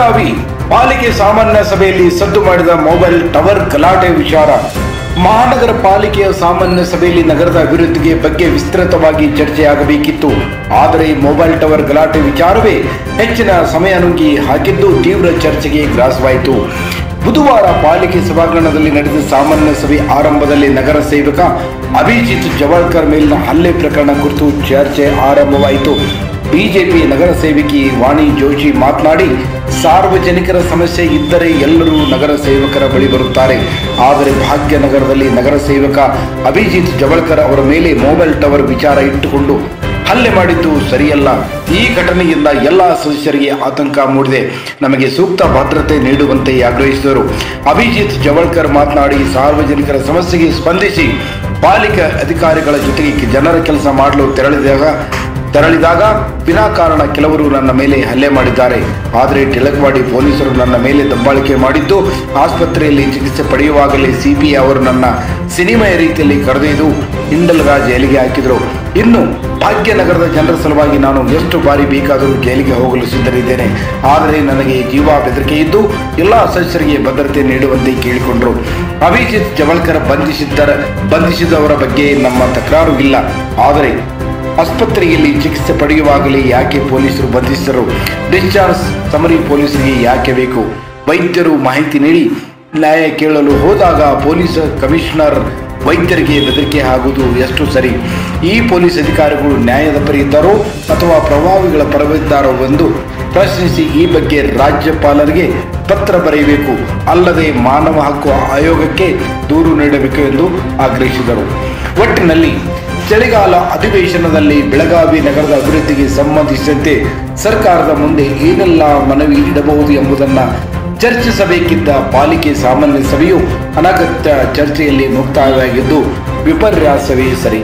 ಬೆಳಗಾವಿ ಪಾಲಿಕೆ ಸಾಮಾನ್ಯ ಸಭೆಯಲ್ಲಿ ಸದ್ದು ಮಾಡಿದ ಮೊಬೈಲ್ ಟವರ್ ಗಲಾಟೆ ವಿಚಾರ ಮಹಾನಗರ ಪಾಲಿಕೆಯ ಸಾಮಾನ್ಯ ಸಭೆಯಲ್ಲಿ ನಗರದ ಅಭಿವೃದ್ಧಿಗೆ ಬಗ್ಗೆ ವಿಸ್ತೃತವಾಗಿ ಚರ್ಚೆಯಾಗಬೇಕಿತ್ತು ಆದರೆ ಮೊಬೈಲ್ ಟವರ್ ಗಲಾಟೆ ವಿಚಾರವೇ ಹೆಚ್ಚಿನ ಸಮಯ ನುಂಗಿ ಹಾಕಿದ್ದು ತೀವ್ರ ಚರ್ಚೆಗೆ ಗ್ರಾಸವಾಯಿತು ಬುಧವಾರ ಪಾಲಿಕೆ ಸಭಾಂಗಣದಲ್ಲಿ ನಡೆದ ಸಾಮಾನ್ಯ ಸಭೆ ಆರಂಭದಲ್ಲಿ ನಗರ ಸೇವಕ ಅಭಿಜಿತ್ ಜವಾಳ್ಕರ್ ಮೇಲಿನ ಹಲ್ಲೆ ಪ್ರಕರಣ ಕುರಿತು ಚರ್ಚೆ ಆರಂಭವಾಯಿತು ಬಿಜೆಪಿ ನಗರ ಸೇವಕಿ ವಾಣಿ ಜೋಶಿ ಮಾತನಾಡಿ ಸಾರ್ವಜನಿಕರ ಸಮಸ್ಯೆ ಇದ್ದರೆ ಎಲ್ಲರೂ ನಗರ ಸೇವಕರ ಬಳಿ ಬರುತ್ತಾರೆ ಆದರೆ ಭಾಗ್ಯನಗರದಲ್ಲಿ ನಗರ ಸೇವಕ ಅಭಿಜಿತ್ ಜವಳ್ಕರ್ ಅವರ ಮೇಲೆ ಮೊಬೈಲ್ ಟವರ್ ವಿಚಾರ ಇಟ್ಟುಕೊಂಡು ಹಲ್ಲೆ ಮಾಡಿದ್ದು ಸರಿಯಲ್ಲ ಈ ಘಟನೆಯಿಂದ ಎಲ್ಲ ಸದಸ್ಯರಿಗೆ ಆತಂಕ ಮೂಡಿದೆ ನಮಗೆ ಸೂಕ್ತ ಭದ್ರತೆ ನೀಡುವಂತೆ ಆಗ್ರಹಿಸಿದರು ಅಭಿಜಿತ್ ಜವಳ್ಕರ್ ಮಾತನಾಡಿ ಸಾರ್ವಜನಿಕರ ಸಮಸ್ಯೆಗೆ ಸ್ಪಂದಿಸಿ ಪಾಲಿಕೆ ಅಧಿಕಾರಿಗಳ ಜೊತೆಗೆ ಜನರ ಕೆಲಸ ಮಾಡಲು ತೆರಳಿದಾಗ ತೆರಳಿದಾಗ ವಿನಾಕಾರಣ ಕೆಲವರು ನನ್ನ ಮೇಲೆ ಹಲ್ಲೆ ಮಾಡಿದ್ದಾರೆ ಆದರೆ ಟಿಳಕವಾಡಿ ಪೊಲೀಸರು ನನ್ನ ಮೇಲೆ ದಬ್ಬಾಳಿಕೆ ಮಾಡಿದ್ದು ಆಸ್ಪತ್ರೆಯಲ್ಲಿ ಚಿಕಿತ್ಸೆ ಪಡೆಯುವಾಗಲೇ ಸಿಪಿ ಅವರು ನನ್ನ ಸಿನಿಮೆಯ ರೀತಿಯಲ್ಲಿ ಕರೆದೊಯ್ದು ಹಿಂಡಲ್ಗ ಜೈಲಿಗೆ ಹಾಕಿದರು ಇನ್ನು ಭಾಗ್ಯನಗರದ ಜನರ ಸಲುವಾಗಿ ನಾನು ಎಷ್ಟು ಬಾರಿ ಬೇಕಾದರೂ ಜೈಲಿಗೆ ಹೋಗಲು ಸಿದ್ಧರಿದ್ದೇನೆ ಆದರೆ ನನಗೆ ಜೀವ ಬೆದರಿಕೆ ಇದ್ದು ಎಲ್ಲ ಸದಸ್ಯರಿಗೆ ಭದ್ರತೆ ನೀಡುವಂತೆ ಕೇಳಿಕೊಂಡರು ಅಭಿಜಿತ್ ಜವಳ್ಕರ್ ಬಂಧಿಸಿದ್ದರ ಬಂಧಿಸಿದವರ ಬಗ್ಗೆ ನಮ್ಮ ತಕರಾರು ಇಲ್ಲ ಆದರೆ ಆಸ್ಪತ್ರೆಯಲ್ಲಿ ಚಿಕಿತ್ಸೆ ಪಡೆಯುವಾಗಲೇ ಯಾಕೆ ಪೊಲೀಸರು ಬಂಧಿಸಿದರು ಡಿಸ್ಚಾರ್ಜ್ ಸಮರಿ ಪೊಲೀಸರಿಗೆ ಯಾಕೆ ಬೇಕು ವೈದ್ಯರು ಮಾಹಿತಿ ನೀಡಿ ನ್ಯಾಯ ಕೇಳಲು ಹೋದಾಗ ಪೊಲೀಸ್ ಕಮಿಷನರ್ ವೈದ್ಯರಿಗೆ ಬೆದರಿಕೆ ಆಗುವುದು ಎಷ್ಟು ಸರಿ ಈ ಪೊಲೀಸ್ ಅಧಿಕಾರಿಗಳು ನ್ಯಾಯದ ಪರ ಇದ್ದಾರೋ ಅಥವಾ ಪ್ರಭಾವಿಗಳ ಪರವಿದ್ದಾರೋ ಎಂದು ಪ್ರಶ್ನಿಸಿ ಈ ಬಗ್ಗೆ ರಾಜ್ಯಪಾಲರಿಗೆ ಪತ್ರ ಬರೆಯಬೇಕು ಅಲ್ಲದೆ ಮಾನವ ಹಕ್ಕು ಆಯೋಗಕ್ಕೆ ದೂರು ನೀಡಬೇಕು ಎಂದು ಆಗ್ರಹಿಸಿದರು ಒಟ್ಟಿನಲ್ಲಿ ಚಳಿಗಾಲ ಅಧಿವೇಶನದಲ್ಲಿ ಬೆಳಗಾವಿ ನಗರದ ಅಭಿವೃದ್ಧಿಗೆ ಸಂಬಂಧಿಸಿದಂತೆ ಸರ್ಕಾರದ ಮುಂದೆ ಏನೆಲ್ಲ ಮನವಿ ಇಡಬಹುದು ಎಂಬುದನ್ನು ಚರ್ಚಿಸಬೇಕಿದ್ದ ಪಾಲಿಕೆ ಸಾಮಾನ್ಯ ಸಭೆಯು ಅನಗತ್ಯ ಚರ್ಚೆಯಲ್ಲಿ ಮುಕ್ತಾಯವಾಗಿದ್ದು ವಿಪರ್ಯಾಸವೇ ಸರಿ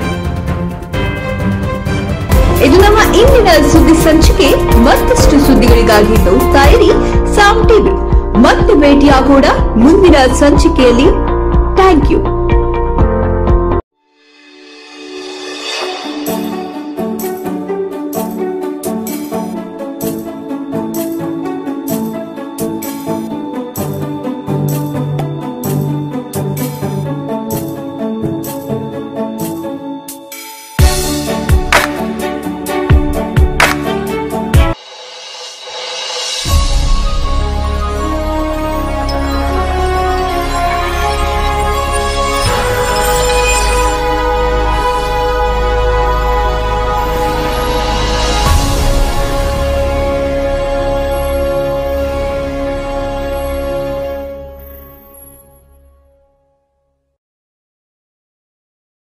ಇದು ನಮ್ಮ ಇಂದಿನ ಸುದ್ದಿ ಸಂಚಿಕೆ ಮತ್ತಷ್ಟು ಸುದ್ದಿಗಳಿಗಾಗಿ ನೋಡ್ತಾ ಇರಿ ಸಾಮ್ ಟಿವಿ ಮತ್ತೆ ಭೇಟಿಯಾಗೋಣ ಮುಂದಿನ ಸಂಚಿಕೆಯಲ್ಲಿ ಥ್ಯಾಂಕ್ ಯು